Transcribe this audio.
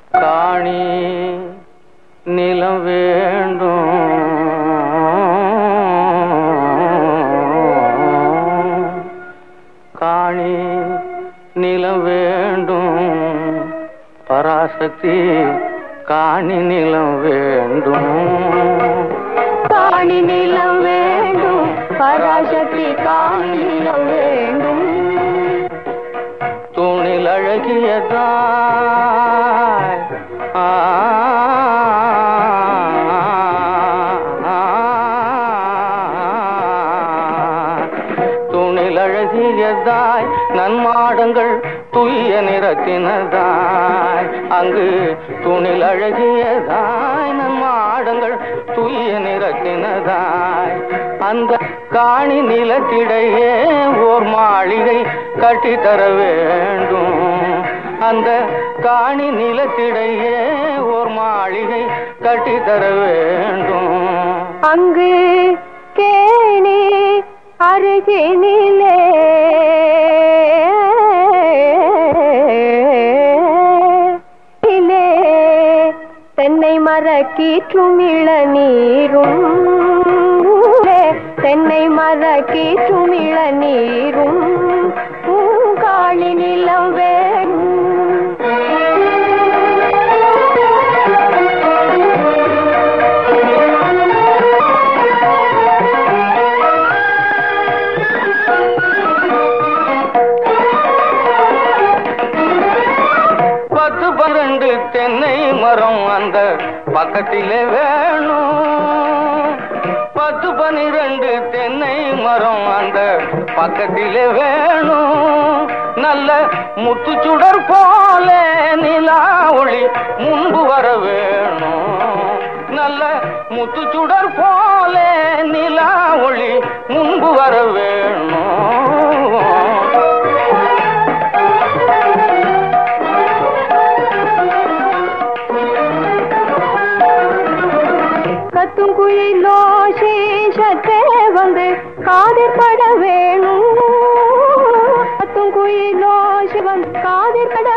காணி நிலம் வேண்டும் காணி நிலம் வேண்டும் பராசக்தி காணி நிலம் வேண்டும் காணி நிலம் வேண்டும் பராசக்தி காணி நிலம் வேண்டும் தூணில் அழகியதாய் ஆ, தூணில் அழகியதாய் நன்மாடங்கள் துய்ய நிறத்தினதாய் அங்கு தூணில் அழகியதாய் நன்மாடங்கள் துய்ய நிறத்தினதாய் அந்த காணி நிலத்திடையே ஓர் மாளிகை கட்டித்தர வேண்டும் அந்த காணி நிலத்திடையே ஓர் மாளிகை கட்டித்தர வேண்டும் அங்கு கேணி அருகினிலே இலே தென்னை மரக்கீற்றும் இளநீரும் தென்னை மரக்கீற்றும் இளநீரும் காளி நிலம் பத்து பன்னெண்டு தென்னை மரம் அந்த பக்கத்திலே வேணும் பத்து பன்னிரண்டு தென்னை மரம் அந்த பக்கத்திலே வேணும் நல்ல முத்துச்சுடர் போல நிலா ஒளி முன்பு வர வேணும் நல்ல முத்துச்சுடர் போல நிலா ஒளி முன்பு வர வேணும் கத்தும் குயிலோ சேஷத்தே வந்து காதிற்பட வேணும் கத்தும் குயிலோ சிவன் காதிற்பட